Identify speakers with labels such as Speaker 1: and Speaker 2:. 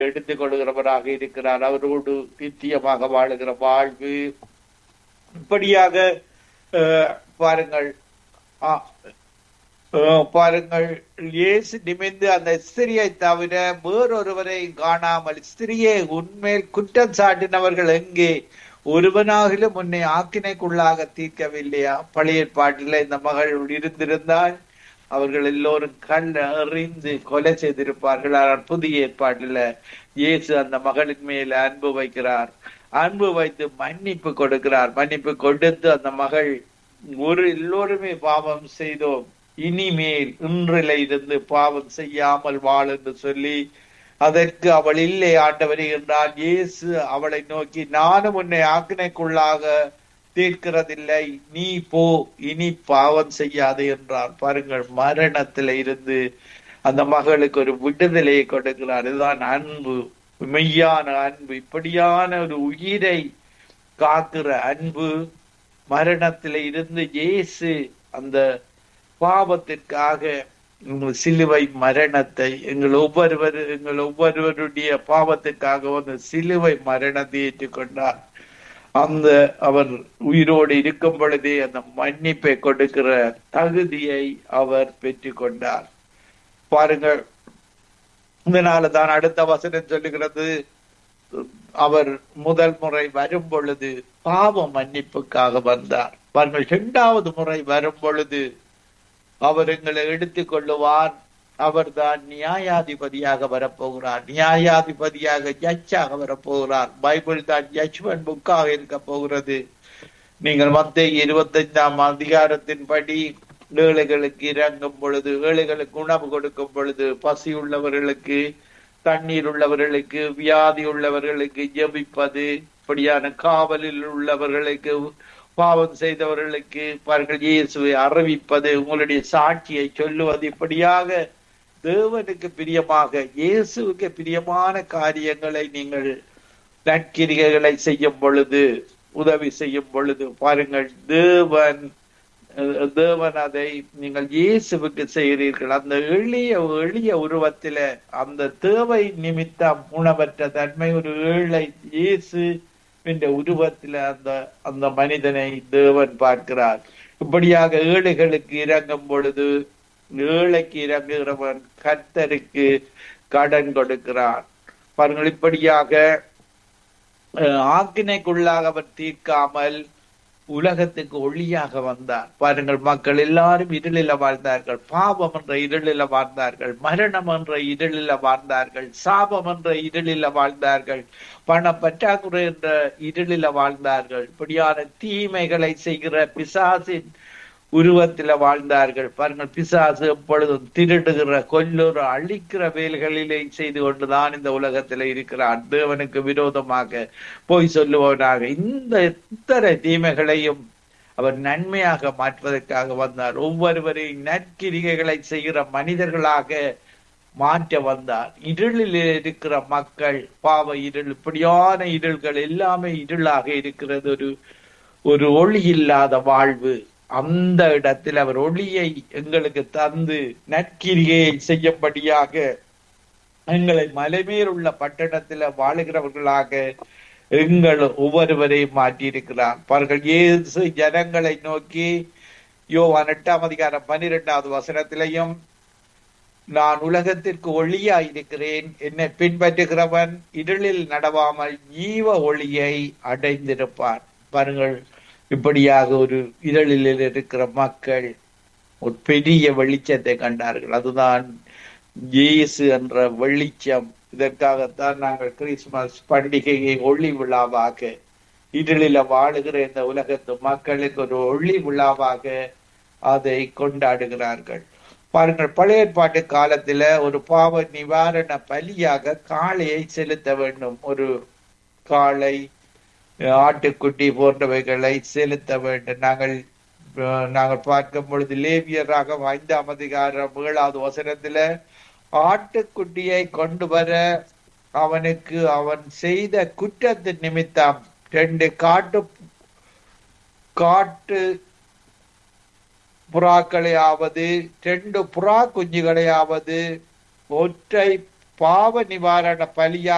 Speaker 1: எடுத்துக் கொள்கிறவராக இருக்கிறார் அவரோடு நித்தியமாக வாழுகிற வாழ்வு இப்படியாக அஹ், பாருங்கள் ஆ, அஹ், பாருங்கள் இயேசு நிமிர்ந்து அந்த ஸ்திரியை தவிர வேறொருவரை காணாமல் ஸ்திரியை உண்மையில் குற்றம் சாட்டினவர்கள் எங்கே ஒருவனாகிலும் உன்னை ஆக்கினைக்குள்ளாக தீர்க்கவில்லையா பழைய ஏற்பாட்டில் இந்த மகள் இருந்திருந்தால் அவர்கள் எல்லோரும் கண் அறிந்து கொலை செய்திருப்பார்கள் ஆனால் புதிய ஏற்பாட்டில் இயேசு அந்த மகளின் மேல் அன்பு வைக்கிறார் அன்பு வைத்து மன்னிப்பு கொடுக்கிறார் மன்னிப்பு கொடுத்து அந்த மகள் ஒரு எல்லோருமே பாவம் செய்தோம் இனிமேல் இன்றில இருந்து பாவம் செய்யாமல் வாழ் என்று சொல்லி அதற்கு அவள் இல்லை ஆண்டவரே என்றால் இயேசு அவளை நோக்கி நானும் உன்னை ஆக்கினைக்குள்ளாக தீர்க்கிறதில்லை நீ போ இனி பாவம் செய்யாதே என்றார் பாருங்கள் மரணத்தில இருந்து அந்த மகளுக்கு ஒரு விடுதலையை கொடுக்கிறார் இதுதான் அன்பு மெய்யான அன்பு இப்படியான ஒரு உயிரை காக்கிற அன்பு மரணத்தில இருந்து இயேசு அந்த பாவத்திற்காக உங்கள் சிலுவை மரணத்தை எங்கள் ஒவ்வொருவர் எங்கள் ஒவ்வொருவருடைய பாவத்திற்காக வந்து சிலுவை மரணத்தை ஏற்றுக்கொண்டார் அந்த அவர் உயிரோடு இருக்கும் பொழுதே அந்த மன்னிப்பை கொடுக்கிற தகுதியை அவர் பெற்றுக்கொண்டார் பாருங்கள் இதனால தான் அடுத்த வசனம் சொல்லுகிறது அவர் முதல் முறை வரும் பொழுது பாவ மன்னிப்புக்காக வந்தார் பாருங்கள் இரண்டாவது முறை வரும் பொழுது அவர் எங்களை எடுத்துக் கொள்ளுவார் அவர் தான் நியாயாதிபதியாக வரப்போகிறார் நியாயாதிபதியாக ஜட்ஜாக வரப்போகிறார் பைபிள் தான் ஜட்ஜ்மெண்ட் புக்காக இருக்க போகிறது நீங்கள் மத்திய இருபத்தைந்தாம் அதிகாரத்தின்படி ஏழைகளுக்கு இறங்கும் பொழுது ஏழைகளுக்கு உணவு கொடுக்கும் பொழுது பசி உள்ளவர்களுக்கு தண்ணீர் உள்ளவர்களுக்கு வியாதி உள்ளவர்களுக்கு ஜெபிப்பது இப்படியான காவலில் உள்ளவர்களுக்கு பாவம் செய்தவர்களுக்கு பாருங்கள் இயேசுவை அறிவிப்பது உங்களுடைய சாட்சியை சொல்லுவது இப்படியாக தேவனுக்கு பிரியமாக இயேசுவுக்கு பிரியமான காரியங்களை நீங்கள் நற்கிரிகைகளை செய்யும் பொழுது உதவி செய்யும் பொழுது பாருங்கள் தேவன் அஹ், தேவன் அதை நீங்கள் இயேசுவுக்கு செய்கிறீர்கள் அந்த எளிய எளிய உருவத்தில அந்த தேவை நிமித்தம் உணவற்ற தன்மை ஒரு ஏழை இயேசு என்ற உருவத்தில அந்த அந்த மனிதனை தேவன் பார்க்கிறார் இப்படியாக ஏழைகளுக்கு இறங்கும் பொழுது ஏழைக்கு இறங்குகிறவன் கர்த்தருக்கு கடன் கொடுக்கிறான் பாருங்கள் இப்படியாக அஹ், ஆக்கினைக்குள்ளாக அவர் தீர்க்காமல் உலகத்துக்கு ஒளியாக வந்தார் பாருங்கள் மக்கள் எல்லாரும் இருளில வாழ்ந்தார்கள் பாவம் என்ற இருளில வாழ்ந்தார்கள் மரணம் என்ற இருளில வாழ்ந்தார்கள் சாபம் என்ற இருளில வாழ்ந்தார்கள் பண பற்றாக்குறை என்ற இருளில வாழ்ந்தார்கள் இப்படியான தீமைகளை செய்கிற பிசாசின் உருவத்தில வாழ்ந்தார்கள் பாருங்கள் பிசாசு எப்பொழுதும் திருடுகிற கொல்லுற அழிக்கிற வேல்களிலே செய்து கொண்டுதான் இந்த உலகத்துல இருக்கிறான் தேவனுக்கு விரோதமாக போய் சொல்லுவவனாக இந்த இத்தனை தீமைகளையும் அவர் நன்மையாக மாற்றுவதற்காக வந்தார் ஒவ்வொருவரையும் நற்கிரிகைகளை செய்கிற மனிதர்களாக மாற்ற வந்தார் இருளில் இருக்கிற மக்கள் பாவ இருள் இப்படியான இருள்கள் எல்லாமே இருளாக இருக்கிறது ஒரு ஒரு ஒளி இல்லாத வாழ்வு அந்த இடத்தில் அவர் ஒளியை எங்களுக்கு தந்து நற்கிரியை செய்யும்படியாக எங்களை மலைமேல் உள்ள பட்டணத்துல வாழுகிறவர்களாக எங்கள் ஒவ்வொருவரையும் மாற்றியிருக்கிறார் பாருங்கள் இயேசு ஜனங்களை நோக்கி யோவான் எட்டாம் அதிகாரம் பன்னிரெண்டாவது வசனத்திலையும் நான் உலகத்திற்கு ஒளியா இருக்கிறேன் என்னை பின்பற்றுகிறவன் இருளில் நடவாமல் ஜீவ ஒளியை அடைந்திருப்பான் பாருங்கள் இப்படியாக ஒரு இருளில் இருக்கிற மக்கள் ஒரு பெரிய வெளிச்சத்தை கண்டார்கள் அதுதான் இயேசு என்ற வெளிச்சம் இதற்காகத்தான் நாங்கள் கிறிஸ்துமஸ் பண்டிகையை ஒளி விழாவாக இருளில வாழுகிற இந்த உலகத்து மக்களுக்கு ஒரு ஒளி விழாவாக அதை கொண்டாடுகிறார்கள் பாருங்கள் பழைய ஏற்பாட்டு காலத்துல ஒரு பாவ நிவாரண பலியாக காளையை செலுத்த வேண்டும் ஒரு காளை ஆட்டுக்குட்டி போன்றவைகளை செலுத்த வேண்டும் நாங்கள் அஹ், நாங்கள் பார்க்கும் பொழுது லேவியராக ஐந்தாம் அதிகாரம் ஏழாவது வசனத்துல ஆட்டுக்குட்டியை கொண்டு வர அவனுக்கு அவன் செய்த குற்றத்தின் நிமித்தம் ரெண்டு காட்டு காட்டு புறாக்களையாவது ரெண்டு புறா குஞ்சுகளையாவது ஒற்றை பாவ நிவாரண பலியா